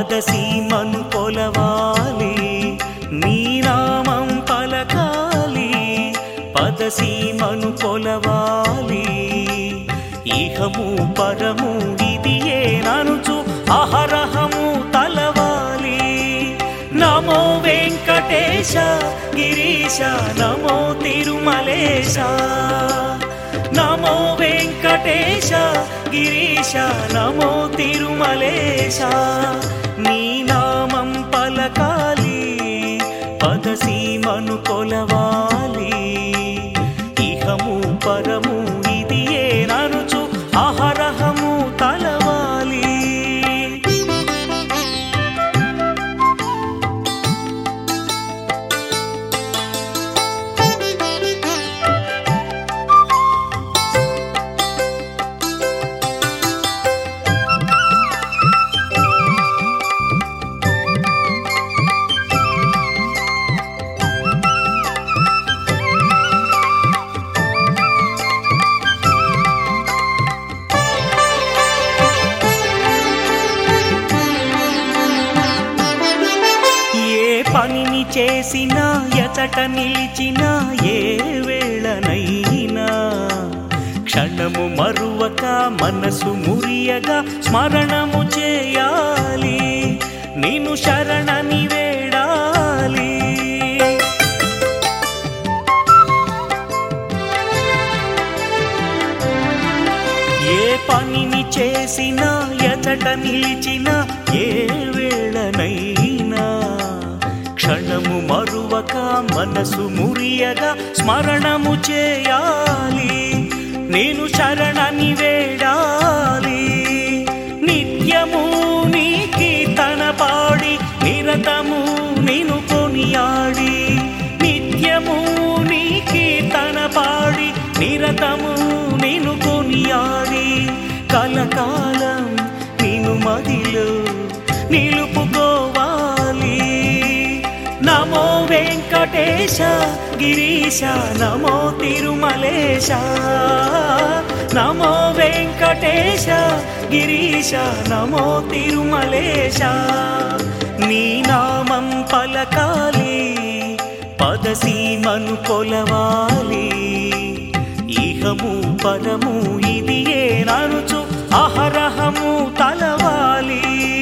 పదసీమను కొలవాలి నీ నామం పలకాలి పదసీమను కొలవాలి ఇహము పరము ఇది ఏననుచు అహరహము తలవాలి నమో వెంకటేశ గిరీశ నమో తిరుమలేశ నమో వెంకటేశ గిరీశ నమో తిరుమలేశ నీ నామం పలకాలి పదసీమను కొలవాలి ఇహము పరము ఇది ఏననుచు అహరహము తలవాలి ఏ పనిని చేసినా ఎతట నిలిచినా ఏ వేళనైనా క్షణము మరువక మనసు మురియగా స్మరణము చేయాలి నేను శరణని వేడాలి ఏ పనిని చేసినా ఎతట నిలిచినా ఏ వేళనైనా క్షణము మరువక మనసు మురియగా స్మరణము చేయాలి నేను శరణని వేడాలి నిత్యము నీ కీర్తన పాడి నిరతము నేను కొనియాడి నిత్యము నీ కీర్తన పాడి నిరతము నేను కొనియాడి కలకాలం నేను మదిలో నిలుపుకోవాలి నమో వెంకటేశ గిరీశ నమో తిరుమలేశ నమో వెంకటేశ గిరీశ నమో తిరుమలేశ నీ నామం పలకాలి పదసీమను కొలవాలి ఇహము పరము ఇది ఏననుచు అహరహము తలవాలి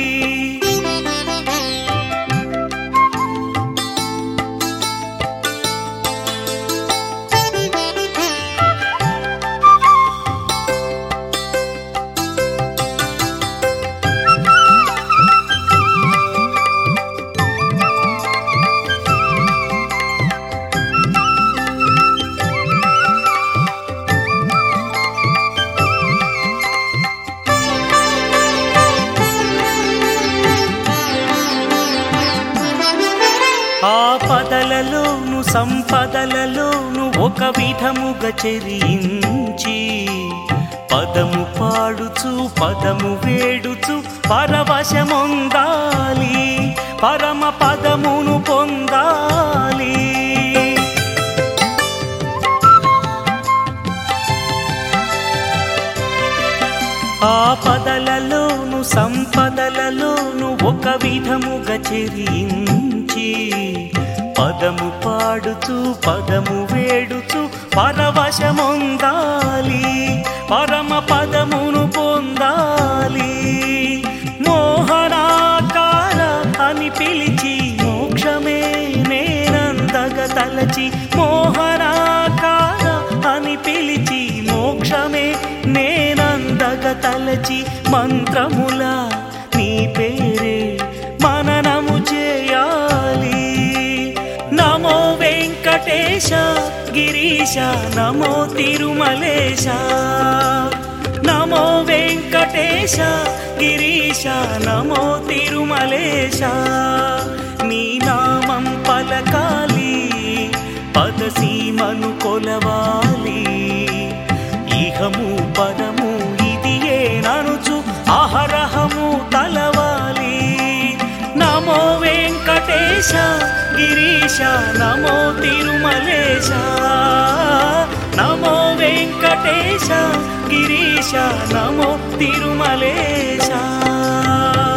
ఆపదలలోను సంపదలలోను ఒక విధముగా చెరించి పదము పాడుచు పదము వేడుచు పరవశమొందాలి పరమ పదమును పొందాలి ఆపదలలోను సంపదలలోను ఒక విధముగా చెరించి పదము పాడుచు పదము వేడుచు పరవశమొందాలి పరమ పదమును పొందాలి మోహనాకార అని పిలిచి మోక్షమే నేనందగ తలచి మోహనాకార అని పిలిచి మోక్షమే నేనందగ తలచి మంత్రముల నీ పేరే మననము చేయాలి నమో వెంకటేశ గిరీశ నమో తిరుమలేశ నమో వెంకటేశ గిరీశ నమో తిరుమలేశ నీ నామం పలకాలి పదసీమను కొలవాలి ఇహము పరము ఇది ఏననుచు అహరహము తలవాలి నమో వెంకటేశ గిరీశ నమో తిరుమలేశ నమో వెంకటేశ గిరీశ నమో తిరుమలేశ